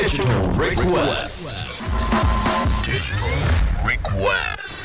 Digital request. Digital request.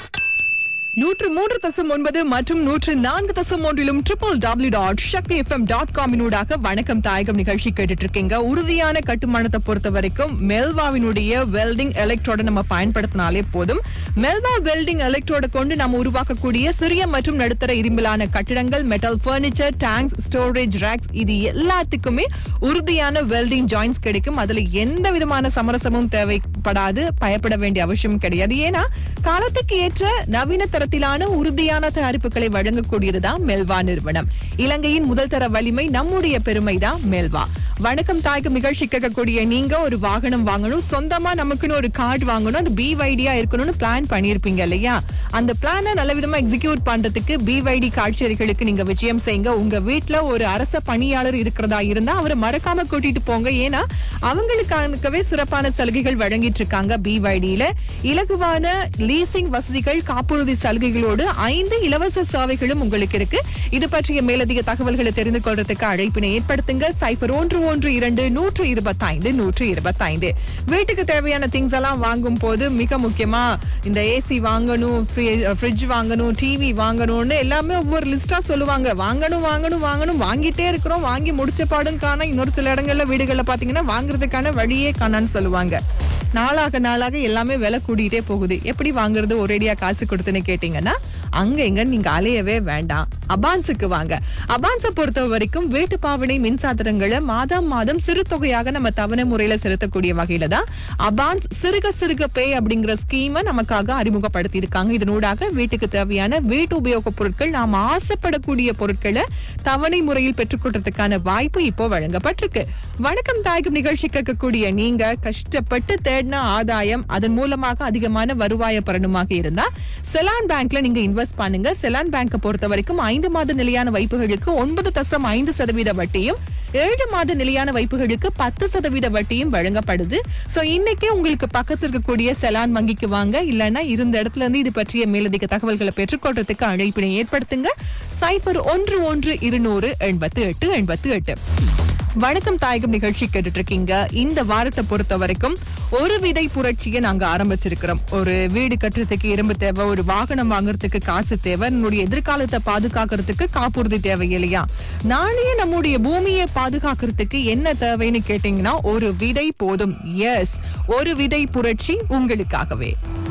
நூற்று மூன்று தசம் ஒன்பது மற்றும் நூற்று நான்கு தசம் ஒன்றிலும் triple W dot Sakthi FM dot காமினூடாக வணக்கம் தாயகம் நிகழ்ச்சி கேட்டுட்டு இருக்கீங்க உறுதியான கட்டுமானத்தை பொறுத்த வரைக்கும் மெல்வாவினுடைய வெல்டிங் எலக்ட்ரோட நம்ம பயன்படுத்தினாலே போதும் மெல்வா வெல்டிங் எலக்ட்ரோட கொண்டு நம்ம உருவாக்கக்கூடிய சிறிய மற்றும் நடுத்தர இரும்பிலான கட்டிடங்கள் metal furniture tanks storage racks இது எல்லாத்துக்குமே உறுதியான வெல்டிங் ஜாயின்ஸ் கிடைக்கும் அதுல எந்த விதமான சமரசமும் தேவைப்படாது பயப்பட வேண்டிய அவசியம் கிடையாது ஏன்னா காலத்துக்கு ஏற்ற நவீன தரத்திலான உறுதியான தயாரிப்புகளை வழங்கக்கூடியதுதான் மெல்வா நிறுவனம் இலங்கையின் முதல் தர வலிமை நம்முடைய பெருமை தான் மெல்வா வணக்கம் தாய்க்கு நிகழ்ச்சி கேட்கக்கூடிய நீங்க ஒரு வாகனம் வாங்கணும் சொந்தமா நமக்குன்னு ஒரு கார்டு வாங்கணும் அது பிவைடியா இருக்கணும்னு பிளான் பண்ணிருப்பீங்க இல்லையா அந்த பிளானை நல்ல விதமா எக்ஸிக்யூட் பண்றதுக்கு பிவைடி காட்சியறிகளுக்கு நீங்க விஜயம் செய்யுங்க உங்க வீட்ல ஒரு அரச பணியாளர் இருக்கிறதா இருந்தா அவரை மறக்காம கூட்டிட்டு போங்க ஏன்னா அவங்களுக்காகவே சிறப்பான சலுகைகள் வழங்கிட்டு இருக்காங்க பிவைடியில இலகுவான லீசிங் வசதிகள் காப்புறுதி சலுகைகளோடு ஐந்து இலவச சேவைகளும் உங்களுக்கு இருக்கு இது பற்றிய மேலதிக தகவல்களை தெரிந்து கொள்றதுக்கு அழைப்பினை ஏற்படுத்துங்க சைபர் ஒன்று ஒன்று இரண்டு நூற்று இருபத்தைந்து நூற்று இருபத்தைந்து வீட்டுக்கு தேவையான திங்ஸ் எல்லாம் வாங்கும் போது மிக முக்கியமா இந்த ஏசி வாங்கணும் ஃப்ரிட்ஜ் வாங்கணும் டிவி வாங்கணும்னு எல்லாமே ஒவ்வொரு லிஸ்டா சொல்லுவாங்க வாங்கணும் வாங்கணும் வாங்கணும் வாங்கிட்டே இருக்கிறோம் வாங்கி முடிச்ச பாடும் காண இன்னொரு சில இடங்கள்ல வீடுகள்ல பாத்தீங்கன்னா வாங்குறதுக்கான வழியே காணான்னு சொல்லுவாங்க நாளாக நாளாக எல்லாமே விலை கூடிட்டே போகுது எப்படி வாங்குறது ஒரேடியா காசு கொடுத்துன்னு கேட்டீங்கன்னா அங்க எங்க நீங்க அலையவே வேண்டாம் அபான்ஸுக்கு வாங்க அபான்ஸை பொறுத்த வரைக்கும் வீட்டு பாவனை மின்சாதனங்களை மாதம் மாதம் சிறு தொகையாக நம்ம தவணை முறையில செலுத்தக்கூடிய வகையில தான் அபான்ஸ் சிறுக சிறுக பே அப்படிங்கிற ஸ்கீமை நமக்காக அறிமுகப்படுத்தி இருக்காங்க இதனூடாக வீட்டுக்கு தேவையான வீட்டு உபயோகப் பொருட்கள் நாம் ஆசைப்படக்கூடிய பொருட்களை தவணை முறையில் பெற்றுக்கொள்றதுக்கான வாய்ப்பு இப்போ வழங்கப்பட்டிருக்கு வணக்கம் தாயகம் நிகழ்ச்சி கேட்கக்கூடிய நீங்க கஷ்டப்பட்டு தேடின ஆதாயம் அதன் மூலமாக அதிகமான வருவாய பெறணுமாக இருந்தா செலான் பேங்க்ல நீங்க இன்வெஸ்ட் பண்ணுங்க செலான் பேங்கை பொறுத்த வரைக்கும் ஐந்து மாத நிலையான வைப்புகளுக்கு ஒன்பது தசம் ஐந்து சதவீத வட்டியும் ஏழு மாத நிலையான வைப்புகளுக்கு பத்து சதவீத வட்டியும் வழங்கப்படுது சோ இன்னைக்கே உங்களுக்கு பக்கத்துல இருக்கக்கூடிய செலான் வங்கிக்கு வாங்க இல்லைன்னா இருந்த இடத்துல இருந்து இது பற்றிய மேலதிக தகவல்களை பெற்றுக்கொள்றதுக்கு அழைப்பினை ஏற்படுத்துங்க சைபர் ஒன்று ஒன்று இருநூறு எண்பத்து எட்டு எண்பத்து எட்டு வணக்கம் தாயகம் நிகழ்ச்சி கேட்டுட்டு இருக்கீங்க இந்த வாரத்தை பொறுத்த வரைக்கும் ஒரு விதை புரட்சியை நாங்க ஆரம்பிச்சிருக்கிறோம் ஒரு வீடு கட்டுறதுக்கு இரும்பு தேவை ஒரு வாகனம் வாங்குறதுக்கு காசு தேவை நம்முடைய எதிர்காலத்தை பாதுகாக்கிறதுக்கு காப்புறுதி தேவை இல்லையா நாளையே நம்முடைய பூமியை பாதுகாக்கிறதுக்கு என்ன தேவைன்னு கேட்டீங்கன்னா ஒரு விதை போதும் எஸ் ஒரு விதை புரட்சி உங்களுக்காகவே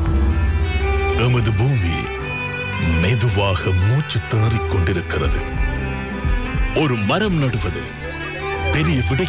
எமது பூமி மெதுவாக மூச்சு திணறிக் கொண்டிருக்கிறது ஒரு மரம் நடுவது பெரிய விடை